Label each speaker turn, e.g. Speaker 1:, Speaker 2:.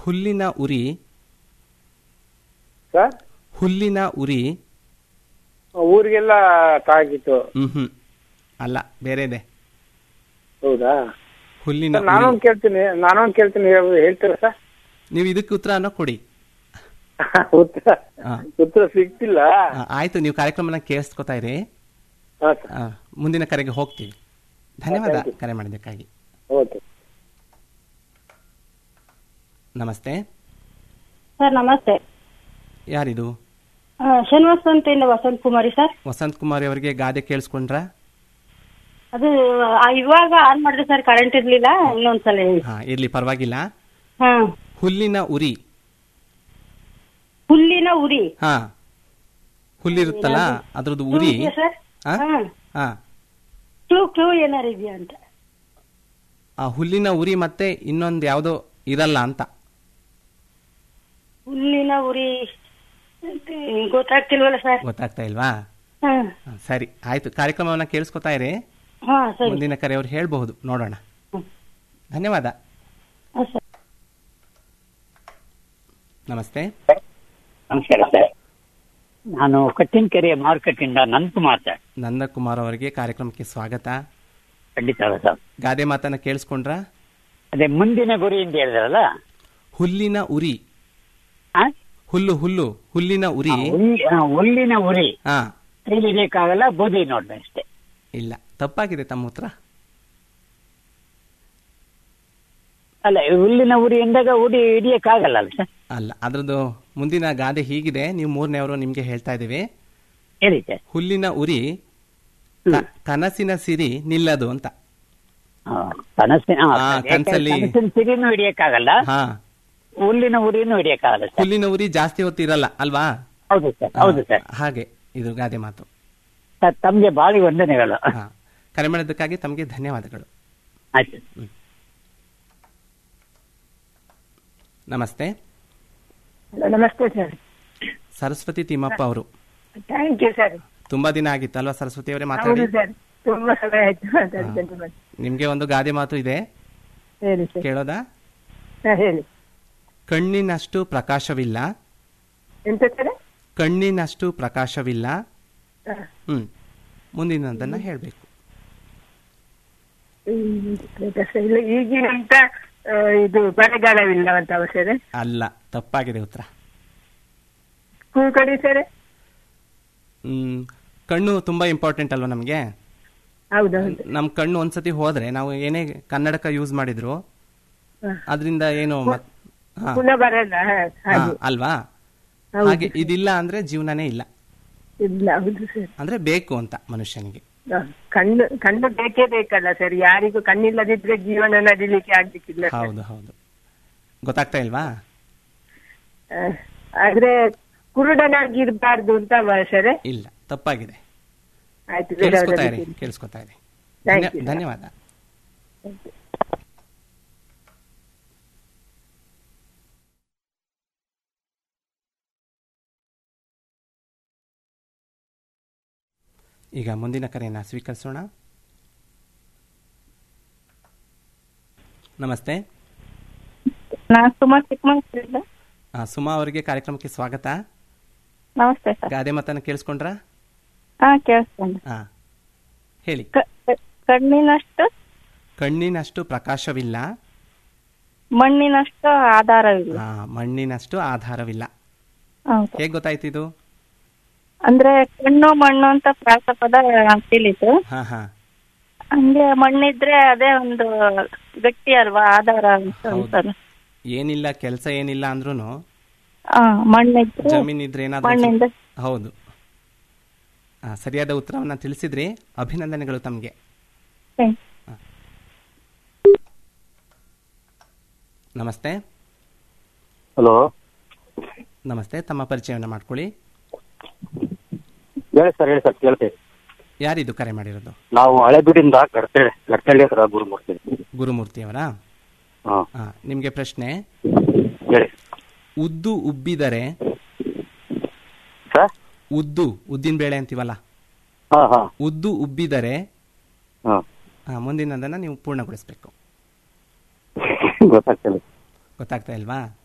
Speaker 1: ಹುಲ್ಲಿನ ಉರಿ
Speaker 2: ಸರ್
Speaker 1: ಹುಲ್ಲಿನ ಉರಿ
Speaker 2: ಊರಿಗೆಲ್ಲ ತಾಗಿತ್ತು
Speaker 1: ಹ್ಮ್ ಹ್ಮ್ ಅಲ್ಲ ಬೇರೆದೆ
Speaker 2: ಹೌದಾ
Speaker 1: ಹುಲ್ಲಿನ
Speaker 2: ಸರ್, ನಾನೊಂದ್ ಕೇಳ್ತೀನಿ ನಾನೊಂದ್ ಕೇಳ್ತೀನಿ ಹೇಳ್- ಹೇಳ್ತೀರಾ ಸರ್
Speaker 1: ನೀವು ಇದಕ್ಕೆ ಉತ್ತರನ ಕೊಡಿ
Speaker 2: ಉತ್ತರ
Speaker 1: ಹಾ.
Speaker 2: ಉತ್ತರ ಸಿಗ್ತಿಲ್ಲ
Speaker 1: ಆ, ಆಯ್ತು ನೀವು ಕಾರ್ಯಕ್ರಮನ ಕೇಳಿಸ್ಕೊತಾ ಇರಿ
Speaker 2: ಹಾ ಸರ್
Speaker 1: ಆ, ಮುಂದಿನ ಕರೆಗೆ ಹೋಗ್ತೀವಿ ಧನ್ಯವಾದ ಕರೆ ಮಾಡಿದ್ದಕ್ಕಾಗಿ
Speaker 2: ಓಕೆ
Speaker 1: ನಮಸ್ತೆ
Speaker 3: ಸರ್ ನಮಸ್ತೆ
Speaker 1: ಯಾರಿದು
Speaker 3: ಆ, ಶನಿವಾಸಂತೆಯಿಂದ ವಸಂತ್ ಕುಮಾರಿ ಸರ್
Speaker 1: ವಸಂತ್ ಕುಮಾರ್ ಅವರಿಗೆ ಗಾದೆ ಕೇಳಿಸ್ಕೊಂಡ್ರಾ
Speaker 3: ಅದು ಆ, ಇವಾಗ ಆನ್ ಮಾಡಿದೆ ಸರ್ ಕರೆಂಟ್ ಇರ್ಲಿಲ್ಲ ಇನ್ನೊಂದ್ಸಲ ಹೇಳಿ
Speaker 1: ಹಾ ಇರ್ಲಿ ಪರವಾಗಿಲ್ಲ
Speaker 3: ಹಾ
Speaker 1: ಹುಲ್ಲಿನ ಉರಿ
Speaker 3: ಹುಲ್ಲಿನ ಉರಿ
Speaker 1: ಹಾ ಹುಲ್ಲಿರುತ್ತಲ್ಲ ಅದ್ರದ್ದು ಉರಿ
Speaker 3: ಇದೆಯಾ ಸರ್
Speaker 1: ಹಾ?
Speaker 3: ಹಾ
Speaker 1: ಹಾ
Speaker 3: ಕ್ಲೂ ಕ್ಲೂ ಏನಾರು ಇದೆಯಾ ಅಂತ
Speaker 1: ಆ ಹುಲ್ಲಿನ ಉರಿ ಮತ್ತೆ ಇನ್ನೊಂದು ಯಾವ್ದೋ ಇರಲ್ಲ ಅಂತ
Speaker 3: ಹುಲ್ಲಿನ ಉರಿ ಅಂತ ಗೊತ್ತಾಗ್ತಿಲ್ವಲ್ಲ ಸರ್
Speaker 1: ಗೊತ್ತಾಗ್ತಾ ಇಲ್ವಾ
Speaker 3: ಹಾ
Speaker 1: ಹಾ, ಸರಿ ಆಯ್ತು ಕಾರ್ಯಕ್ರಮವನ್ನ ಕೇಳಿಸ್ಕೊತಾ ಇರಿ
Speaker 3: ಹಾ ಸರಿ
Speaker 1: ಮುಂದಿನ ಕರೆಯವ್ರು ಹೇಳ್ಬಹುದು ನೋಡೋಣ
Speaker 3: ಹ್ಮ್.
Speaker 1: ಧನ್ಯವಾದ
Speaker 3: ಹಾ, ಸರ್
Speaker 1: ನಮಸ್ತೆ
Speaker 4: ನಮಸ್ಕಾರ ಸರ್ ನಾನು ಕಟ್ಟಿನಕೆರೆ ಮಾರ್ಕೆಟಿಂದ ನಂದಕುಮಾರ್ ಸರ್
Speaker 1: ನಂದಕುಮಾರ್ ಅವರಿಗೆ ಕಾರ್ಯಕ್ರಮಕ್ಕೆ ಸ್ವಾಗತ
Speaker 4: ಖಂಡಿತ ಅಲ್ಲ ಸರ್
Speaker 1: ಗಾದೆ ಮಾತನ್ನ ಕೇಳಿಸ್ಕೊಂಡ್ರ
Speaker 4: ಅದೇ ಮುಂದಿನ ಗುರಿ ಅಂತ ಹೇಳಿದ್ರಲ್ಲ
Speaker 1: ಹುಲ್ಲಿನ ಉರಿ
Speaker 4: ಆ?
Speaker 1: ಹುಲ್ಲು ಹುಲ್ಲು ಹುಲ್ಲಿನ ಉರಿ
Speaker 4: ಆ, ಹುಲ್- ಆ, ಹುಲ್ಲಿನ ಉರಿ
Speaker 1: ಹಾ
Speaker 4: ತಿಳಿಲಿಕ್ಕಾಗಲ್ಲ ಬೂದಿ ನೋಡ್ದೆ ಅಷ್ಟೇ
Speaker 1: ಇಲ್ಲ ತಪ್ಪಾಗಿದೆ ತಮ್ಮ ಉತ್ತರ
Speaker 4: ಅಲ್ಲ ಈ ಹುಲ್ಲಿನ ಉರಿ ಎಂದಾಗ ಉಡಿ ಹಿಡಿಯಕ್ಕಾಗಲ್ಲ ಅಲ್ಲ ಸರ್
Speaker 1: ಅಲ್ಲ ಅದ್ರದ್ದು ಮುಂದಿನ ಗಾದೆ ಹೀಗಿದೆ ನೀವು ಮೂರನೇವರು ನಿಮ್ಗೆ ಹೇಳ್ತಾ ಇದೀವಿ
Speaker 4: ಹೇಳಿ ಸರ್
Speaker 1: ಹುಲ್ಲಿನ ಉರಿ ಕ- ಕನಸಿನ ಸಿರಿ ನಿಲ್ಲದು ಅಂತ
Speaker 4: ಆ, ಕನಸಿನ ಆ,
Speaker 1: ಆ,
Speaker 4: ಯಾಕೆ
Speaker 1: ಕನಸಲ್ಲಿ-
Speaker 4: ಕನಸಿನ ಸಿರಿನೂ ಹಿಡಿಯಕ್ಕಾಗಲ್ಲ
Speaker 1: ಹಾ
Speaker 4: ಹುಲ್ಲಿನ ಉರಿನೂ ಹಿಡಿಯಕ್ಕಾಗಲ್ಲ ಸರ್
Speaker 1: ಹುಲ್ಲಿನ ಉರಿ ಜಾಸ್ತಿ ಹೊತ್ತಿರಲ್ಲ ಅಲ್ವಾ
Speaker 4: ಹೌದು ಸರ್ ಹೌದು ಸರ್
Speaker 1: ಹಾಗೆ ಇದು ಗಾದೆ ಮಾತು
Speaker 4: ಸರ್ ತಮ್ಗೆ ಬಾಳಿ ವಂದನೆಗಳು
Speaker 1: ಹಾ ಕರೆ ಮಾಡಿದ್ದಕ್ಕಾಗಿ ತಮಗೆ ಧನ್ಯವಾದಗಳು
Speaker 4: ಆಯ್ತು
Speaker 1: ನಮಸ್ತೆ
Speaker 2: ನಮಸ್ತೆ ಸರ್
Speaker 1: ಸರಸ್ವತಿ ತಿಮ್ಮಪ್ಪ ಅವರು
Speaker 2: ಥ್ಯಾಂಕ್ ಯು ಸರ್
Speaker 1: ತುಂಬಾ ದಿನ ಆಗಿತ್ತು ಅಲ್ವಾ ಸರಸ್ವತಿ ಅವರೇ
Speaker 2: ಹೌದು
Speaker 1: ಮಾತಾಡಿ
Speaker 2: ಸರ್ ತುಂಬಾ ಸಮಯ ಆಯ್ತು ಮಾತಾಡ್ಕೊಂಡು ಬಂದು.
Speaker 1: ನಿಮ್ಗೆ ಒಂದು ಗಾದೆ ಮಾತು ಇದೆ
Speaker 2: ಹೇಳಿ ಸರ್
Speaker 1: ಕೇಳೋದಾ
Speaker 2: ಹಾ, ಹೇಳಿ
Speaker 1: ಕಣ್ಣಿನಷ್ಟು ಪ್ರಕಾಶವಿಲ್ಲ
Speaker 2: ಎಂತ ಸರ್
Speaker 1: ಕಣ್ಣಿನಷ್ಟು ಪ್ರಕಾಶವಿಲ್ಲ
Speaker 2: ಹಾ.
Speaker 1: ಹ್ಮ್ ಮುಂದಿನದನ್ನ ಹೇಳ್ಬೇಕು
Speaker 2: ಹ್ಮ್, ಪ್ರಕಾಶ ಇಲ್ಲ ಈಗಿನಂತ ಆ, ಇದು ಬರಗಾಲವಿಲ್ಲ ಅಂತ ಅವಸರ
Speaker 1: ಅಲ್ಲ ತಪ್ಪಾಗಿದೆ ಉತ್ತರ
Speaker 2: ಕೂಕಡಿ ಸರ್
Speaker 1: ಹ್ಮ್ ಕಣ್ಣು ತುಂಬಾ ಇಂಪಾರ್ಟೆಂಟ್ ಅಲ್ವಾ ನಮ್ಗೆ
Speaker 2: ಹೌದೌದು
Speaker 1: ನಮ್ ಕಣ್ಣು ಒಂದ್ಸತಿ ಹೋದ್ರೆ ನಾವು ಏನೇ ಕನ್ನಡಕ ಯೂಸ್ ಮಾಡಿದ್ರು
Speaker 2: ಹಾ.
Speaker 1: ಅದರಿಂದ ಏನು ಮತ್- ಹಾ,
Speaker 2: ಪುನಃ ಬರಲ್ಲ ಹಾ,
Speaker 1: ಹಾ,
Speaker 2: ಹಾಗೆ
Speaker 1: ಅಲ್ವಾ
Speaker 2: ಹೌದು.
Speaker 1: ಹಾಗೆ ಇದಿಲ್ಲ ಅಂದ್ರೆ ಜೀವನನೇ ಇಲ್ಲ
Speaker 2: ಇಲ್ಲ ಹೌದು ಸರ್
Speaker 1: ಅಂದ್ರೆ ಬೇಕು ಅಂತ ಮನುಷ್ಯನಿಗೆ
Speaker 2: ಹಾ, ಕಣ್ಣು ಕಣ್ಣು ಬೇಕೇ ಬೇಕಲ್ಲ ಸರ್ ಯಾರಿಗೂ ಕಣ್ಣಿಲ್ಲದಿದ್ರೆ ಜೀವನ ನಡಿಲಿಕ್ಕೆ ಆಗ್ಲಿಕ್ಕಿಲ್ಲ ಸರ್.
Speaker 1: ಹೌದು ಹೌದು ಗೊತ್ತಾಗ್ತಾ ಇಲ್ವಾ
Speaker 2: ಆ, ಆದ್ರೆ ಕುರುಡನಾಗಿರ್ಬಾರ್ದು ಅಂತ ಸರ್
Speaker 1: ಇಲ್ಲ ತಪ್ಪಾಗಿದೆ
Speaker 2: ಆಯ್ತು
Speaker 1: ಕೇಳಿಸ್ಕೊತಾ ಇರಿ
Speaker 2: ಧನ್ಯವಾದ.
Speaker 1: ಕೇಳಿಸ್ಕೊತಾ ಇರಿ
Speaker 2: Thank
Speaker 1: ಧನ್ಯ-
Speaker 2: you.
Speaker 1: ಧನ್ಯವಾದ ಈಗ ಮುಂದಿನ ಕರೆಯನ್ನ ಸ್ವೀಕರಿಸೋಣ ನಮಸ್ತೆ
Speaker 3: ನಾನು ಸುಮಾರು ಚಿಕ್ಕಮಂಗ್ಳೂರಿಂದ
Speaker 1: ಆ, ಸುಮಾ ಅವರಿಗೆ ಕಾರ್ಯಕ್ರಮಕ್ಕೆ ಸ್ವಾಗತ
Speaker 3: ನಮಸ್ತೆ ಸರ್
Speaker 1: ಗಾದೆ ಮಾತನ್ನ ಕೇಳಿಸ್ಕೊಂಡ್ರಾ
Speaker 3: ಹಾ ಕೇಳಿಸ್ಕೊಂಡು
Speaker 1: ಹಾ ಹೇಳಿ
Speaker 3: ಕ- ಕ- ಕಣ್ಣಿನಷ್ಟು
Speaker 1: ಕಣ್ಣಿನಷ್ಟು ಪ್ರಕಾಶವಿಲ್ಲ
Speaker 3: ಮಣ್ಣಿನಷ್ಟು ಆಧಾರವಿಲ್ಲ
Speaker 1: ಆ, ಮಣ್ಣಿನಷ್ಟು ಆಧಾರವಿಲ್ಲ
Speaker 3: ಹೌದು
Speaker 1: ಹೇಗ್ ಗೊತ್ತಾಯ್ತು ಇದು
Speaker 3: ಅಂದ್ರೆ ಕಣ್ಣು ಮಣ್ಣು ಅಂತ ಪ್ರಾಸಪದ ತಿಳಿತು
Speaker 1: ಹಾ ಹಾ
Speaker 3: ಹಂಗೆ ಮಣ್ಣಿದ್ರೆ ಅದೇ ಒಂದು ಗಟ್ಟಿ ಅಲ್ವಾ ಆಧಾರ ಅಂತ
Speaker 1: ಹೌದು.
Speaker 3: ಅಂತಾರೆ
Speaker 1: ಏನಿಲ್ಲ ಕೆಲಸ ಏನಿಲ್ಲ ಅಂದ್ರೂನು
Speaker 3: ಹಾ ಮಣ್ಣಿದ್ರೆ
Speaker 1: ಜಮೀನ್ ಇದ್ರೆ ಏನಾದ್ರೂ
Speaker 3: ಮಣ್ಣಿಂದ
Speaker 1: ಸ್ವಲ್ಪ- ಹೌದು ಆ, ಸರಿಯಾದ ಉತ್ತರವನ್ನ ತಿಳಿಸಿದ್ರಿ ಅಭಿನಂದನೆಗಳು ತಮಗೆ
Speaker 3: thanks.
Speaker 1: ನಮಸ್ತೆ
Speaker 5: ಹಲೋ
Speaker 1: ನಮಸ್ತೆ ತಮ್ಮ ಪರಿಚಯವನ್ನ ಮಾಡ್ಕೊಳ್ಳಿ
Speaker 5: ಹೇಳಿ ಸರ್ ಹೇಳಿ ಸರ್ ಕೇಳ್ತೇವೆ
Speaker 1: ಯಾರಿದು ಕರೆ ಮಾಡಿರೋದು
Speaker 5: ನಾವು ಹಳೆಬೀಡಿಂದ ಕರ್ತೇಳೆ ಕರ್ತಳ್ಳಿ ಹತ್ರ ಗುರುಮೂರ್ತಿ
Speaker 1: ಗುರುಮೂರ್ತಿ ಅವರಾ
Speaker 5: ಹಾ
Speaker 1: ಆ, ನಿಮ್ಗೆ ಪ್ರಶ್ನೆ
Speaker 5: ಹೇಳಿ
Speaker 1: ಉದ್ದು ಉಬ್ಬಿದರೆ
Speaker 5: ಸರ್
Speaker 1: ಉದ್ದು ಉದ್ದಿನ ಬೇಳೆ ಅಂತೀವಲ್ಲ
Speaker 5: ಹಾ ಹಾ
Speaker 1: ಉದ್ದು ಉಬ್ಬಿದರೆ
Speaker 5: ಹಾ
Speaker 1: ಆ, ಮುಂದಿನದನ್ನ ನೀವು ಪೂರ್ಣಗೊಳಿಸ್ಬೇಕು
Speaker 5: ಗೊತ್ತಾಗ್ತಿಲ್ಲ
Speaker 1: ಗೊತ್ತಾಗ್ತಾ ಇಲ್ವಾ